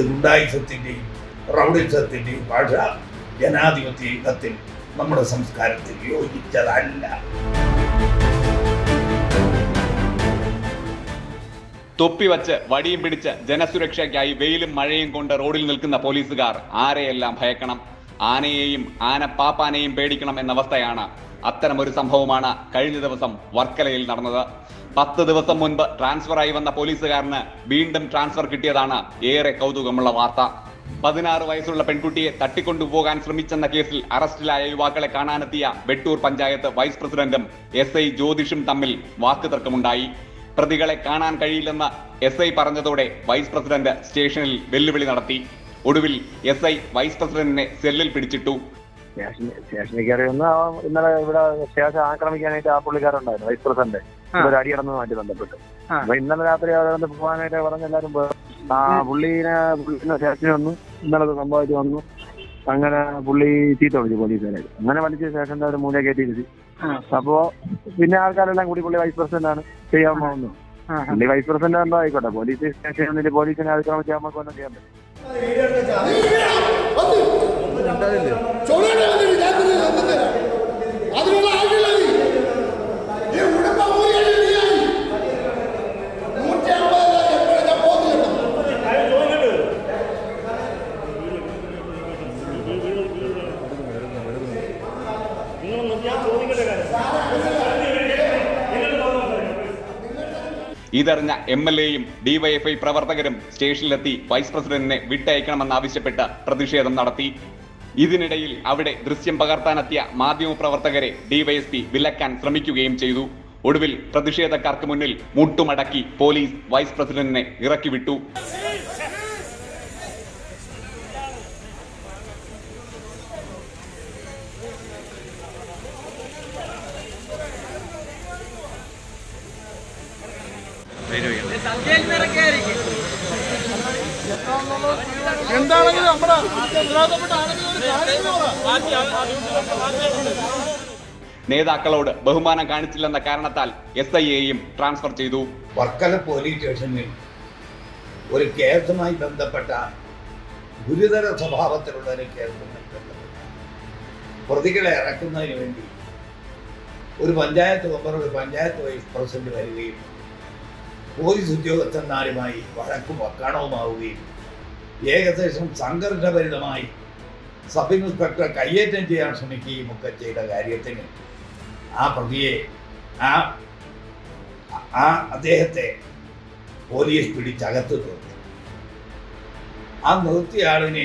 ഇത് ഗുണ്ടായുസത്തിൻ്റെയും റൗഡിസത്തിൻ്റെയും ഭാഷ ജനാധിപത്യ യുഗത്തിൽ നമ്മുടെ സംസ്കാരത്തിൽ യോജിച്ചതല്ല തൊപ്പി വച്ച് വടിയും പിടിച്ച് ജനസുരക്ഷയ്ക്കായി വെയിലും മഴയും കൊണ്ട് റോഡിൽ നിൽക്കുന്ന പോലീസുകാർ ആരെയെല്ലാം ഭയക്കണം ആനയെയും ആനപ്പാപ്പാനെയും പേടിക്കണം എന്ന അവസ്ഥയാണ് അത്തരമൊരു സംഭവമാണ് കഴിഞ്ഞ ദിവസം വർക്കലയിൽ നടന്നത് പത്ത് ദിവസം മുൻപ് ട്രാൻസ്ഫറായി വന്ന പോലീസുകാരന് വീണ്ടും ട്രാൻസ്ഫർ കിട്ടിയതാണ് ഏറെ കൗതുകമുള്ള വാർത്ത പതിനാറ് വയസ്സുള്ള പെൺകുട്ടിയെ തട്ടിക്കൊണ്ടുപോകാൻ ശ്രമിച്ചെന്ന കേസിൽ അറസ്റ്റിലായ യുവാക്കളെ കാണാനെത്തിയ വെട്ടൂർ പഞ്ചായത്ത് വൈസ് പ്രസിഡന്റും എസ് ഐ ജ്യോതിഷും തമ്മിൽ വാക്കുതർക്കമുണ്ടായി പ്രതികളെ കാണാൻ കഴിയില്ലെന്ന് എസ് ഐ പറഞ്ഞതോടെ വൈസ് പ്രസിഡന്റ് സ്റ്റേഷനിൽ വെല്ലുവിളി നടത്തി ഒടുവിൽ എസ് ഐ വൈസ് പ്രസിഡന്റിനെ സെല്ലിൽ പിടിച്ചിട്ടു സ്റ്റേഷൻ സ്റ്റേഷനിൽ കയറി വന്ന് ആ ഇന്നലെ ഇവിടെ സ്റ്റേഷൻ ആക്രമിക്കാനായിട്ട് ആ പുള്ളിക്കാരുണ്ടായിരുന്നു വൈസ് പ്രസിഡന്റ് ഒരു അടി നടന്നതുമായിട്ട് ബന്ധപ്പെട്ട് ആ. അപ്പൊ ഇന്നലെ രാത്രി അവിടെ വന്ന് പോകാനായിട്ട് പറഞ്ഞ എല്ലാരും പോയി. ആ പുള്ളിനെ പുള്ളിനെ സ്റ്റേഷനിൽ വന്നു ഇന്നലെ ഇത് സംഭവമായിട്ട് വന്നു അങ്ങനെ പുള്ളി ചീത്ത വിളിച്ചു പോലീസുകാരെ അങ്ങനെ വലിച്ച് സ്റ്റേഷന്റെ ഒരു മൂല കയറ്റി ഇരുത്തി ആ. അപ്പോ പിന്നെ ആൾക്കാരെല്ലാം കൂടി പുള്ളി വൈസ് പ്രസിഡന്റ് ആണ് ചെയ്യാൻ പോകുന്നു ആ, ആ. പുള്ളി വൈസ് പ്രസിഡന്റ് എന്തോ ആയിക്കോട്ടെ പോലീസ് സ്റ്റേഷനിൽ വന്നിട്ട് പോലീസിനെ അതിക്രമിച്ച് നമുക്ക് ഒന്നും ചെയ്യാൻ പറ്റും ചൊല്ലേണ്ട വന്നിട്ട് ഞാൻ തിരിച്ച് തന്നിത്തരാം. അതിനുള്ള ആയിട്ടില്ല നീ. ഈ ഉടുപ്പ ഊരിയാണ് നീ ആയി. നൂറ്റി അമ്പത് എപ്പോഴും ഞാൻ പോത്തില്ല ഇതറിഞ്ഞ എം എൽ എയും ഡിവൈഎഫ്ഐ പ്രവർത്തകരും സ്റ്റേഷനിലെത്തി വൈസ് പ്രസിഡന്റിനെ വിട്ടയക്കണമെന്നാവശ്യപ്പെട്ട് പ്രതിഷേധം നടത്തി ഇതിനിടയിൽ അവിടെ ദൃശ്യം പകർത്താനെത്തിയ മാധ്യമപ്രവർത്തകരെ ഡിവൈഎസ്പി വിലക്കാൻ ശ്രമിക്കുകയും ചെയ്തു ഒടുവിൽ പ്രതിഷേധക്കാർക്ക് മുന്നിൽ മുട്ടുമടക്കി പോലീസ് വൈസ് പ്രസിഡന്റിനെ ഇറക്കിവിട്ടു എന്താണെങ്കിലും നമ്മുടെ ഉത്തരവാദിത്തപ്പെട്ട ആണെങ്കിലും ഒരു കാര്യം പറ. നേതാക്കളോട് ബഹുമാനം കാണിച്ചില്ലെന്ന കാരണത്താൽ എസ് ഐയെയും ട്രാൻസ്ഫർ ചെയ്തു വർക്കല പോലീസ് സ്റ്റേഷനിൽ ഒരു കേസുമായി ബന്ധപ്പെട്ട ഗുരുതര സ്വഭാവത്തിലുള്ള ഒരു കേസുമായി ബന്ധപ്പെട്ട പ്രതികളെ ഇറക്കുന്നതിന് വേണ്ടി ഒരു പഞ്ചായത്ത് മെമ്പർ ഒരു പഞ്ചായത്ത് വൈസ് പ്രസിഡന്റ് വരികയും പോലീസ് ഉദ്യോഗസ്ഥന്മാരുമായി വഴക്കും വക്കാണവുമാവുകയും ഏകദേശം സംഘർഷഭരിതമായി സബ് ഇൻസ്പെക്ടർ കയ്യേറ്റം ചെയ്യാൻ ശ്രമിക്കുകയും ഒക്കെ ചെയ്ത കാര്യത്തിന് ആ പ്രതിയെ ആ ആ അദ്ദേഹത്തെ പോലീസ് പിടിച്ചകത്ത് നിർത്തി ആ നിർത്തിയ ആളിനെ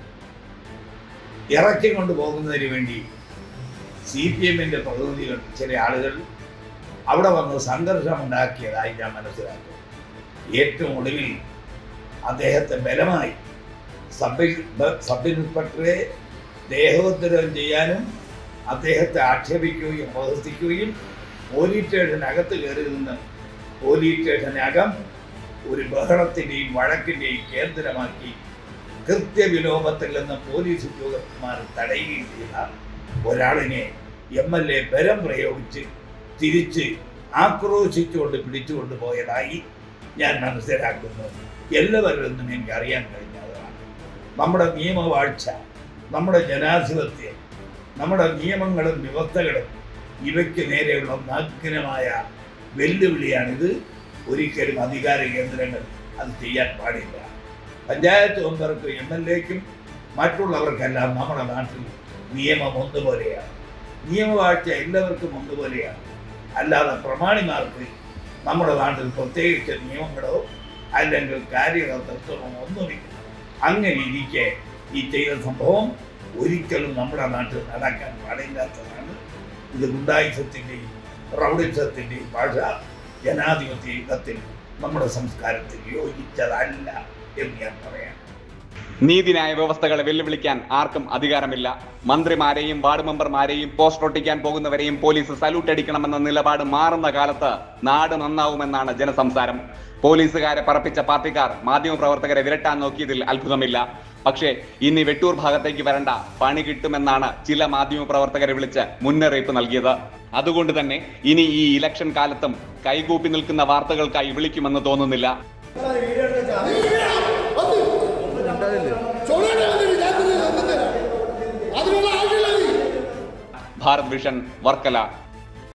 ഇറക്കിക്കൊണ്ട് പോകുന്നതിന് വേണ്ടി സി പി എമ്മിൻ്റെ പ്രതിനിധികൾ ചില ആളുകൾ അവിടെ വന്ന് സംഘർഷമുണ്ടാക്കിയതായി ഞാൻ മനസ്സിലാക്കുന്നു ഏറ്റവും ഒടുവിൽ അദ്ദേഹത്തെ ബലമായി സബ് ഇൻ- സബ് ഇൻസ്പെക്ടറെ ദേഹോത്തരം ചെയ്യാനും അദ്ദേഹത്തെ ആക്ഷേപിക്കുകയും പ്രവർത്തിക്കുകയും പോലീസ് സ്റ്റേഷനകത്ത് കയറി നിന്ന് പോലീസ് സ്റ്റേഷനകം ഒരു ബഹളത്തിൻ്റെയും വഴക്കിൻ്റെയും കേന്ദ്രമാക്കി കൃത്യവിലോപത്തിൽ നിന്ന് പോലീസ് ഉദ്യോഗസ്ഥന്മാർ തടയുകയും ചെയ്ത ഒരാളിനെ എം എൽ എ ബലം പ്രയോഗിച്ച് തിരിച്ച് ആക്രോശിച്ചുകൊണ്ട് പിടിച്ചുകൊണ്ട് പോയതായി ഞാൻ മനസ്സിലാക്കുന്നു എല്ലാവരിൽ നിന്നും എനിക്ക് അറിയാൻ കഴിഞ്ഞതാണ് നമ്മുടെ നിയമവാഴ്ച നമ്മുടെ ജനാധിപത്യം നമ്മുടെ നിയമങ്ങളും വ്യവസ്ഥകളും ഇവയ്ക്ക് നേരെയുള്ള നഗ്നമായ വെല്ലുവിളിയാണിത് ഒരിക്കലും അധികാര കേന്ദ്രങ്ങൾ അത് ചെയ്യാൻ പാടില്ല പഞ്ചായത്ത് മെമ്പർക്കും എം എൽ എക്കും മറ്റുള്ളവർക്കെല്ലാം നമ്മുടെ നാട്ടിൽ നിയമം ഒന്നുപോലെയാണ് നിയമവാഴ്ച എല്ലാവർക്കും ഒന്നുപോലെയാണ് അല്ലാതെ പ്രമാണിമാർക്ക് നമ്മുടെ നാട്ടിൽ പ്രത്യേകിച്ച് നിയമങ്ങളോ അല്ലെങ്കിൽ കാര്യകർത്തൃത്വമോ ഒന്നുമില്ല അങ്ങനെ ഇരിക്കെ ഈ ചെയ്ത സംഭവം ഒരിക്കലും നമ്മുടെ നാട്ടിൽ നടക്കാൻ പാടില്ലാത്തതാണ് ഇത് ഗുണ്ടായുസത്തിൻ്റെയും റൗഡിസത്തിൻ്റെയും ഭാഷ ജനാധിപത്യ യുഗത്തിൽ നമ്മുടെ സംസ്കാരത്തിൽ യോജിച്ചതല്ല എന്ന് ഞാൻ പറയാം നീതിന്യായ വ്യവസ്ഥകളെ വെല്ലുവിളിക്കാൻ ആർക്കും അധികാരമില്ല മന്ത്രിമാരെയും വാർഡ് മെമ്പർമാരെയും പോസ്റ്റ് ഒട്ടിക്കാൻ പോകുന്നവരെയും പോലീസ് സല്യൂട്ട് അടിക്കണമെന്ന നിലപാട് മാറുന്ന കാലത്ത് നാട് നന്നാവുമെന്നാണ് ജനസംസാരം പോലീസുകാരെ പറപ്പിച്ച പാർട്ടിക്കാർ മാധ്യമപ്രവർത്തകരെ വിരട്ടാൻ നോക്കിയതിൽ അത്ഭുതമില്ല പക്ഷേ ഇനി വെട്ടൂർ ഭാഗത്തേക്ക് വരണ്ട പണി കിട്ടുമെന്നാണ് ചില മാധ്യമപ്രവർത്തകരെ വിളിച്ച് മുന്നറിയിപ്പ് നൽകിയത് അതുകൊണ്ട് തന്നെ ഇനി ഈ ഇലക്ഷൻ കാലത്തും കൈകൂപ്പി നിൽക്കുന്ന വാർത്തകൾക്കായി വിളിക്കുമെന്ന് തോന്നുന്നില്ല ചൊവ്വാഴ്ച വന്നിട്ട് ഞാൻ തന്നെ തന്നു തരാം അതിനുള്ള ആളുകളെ ഭാരത് വിഷൻ വർക്കല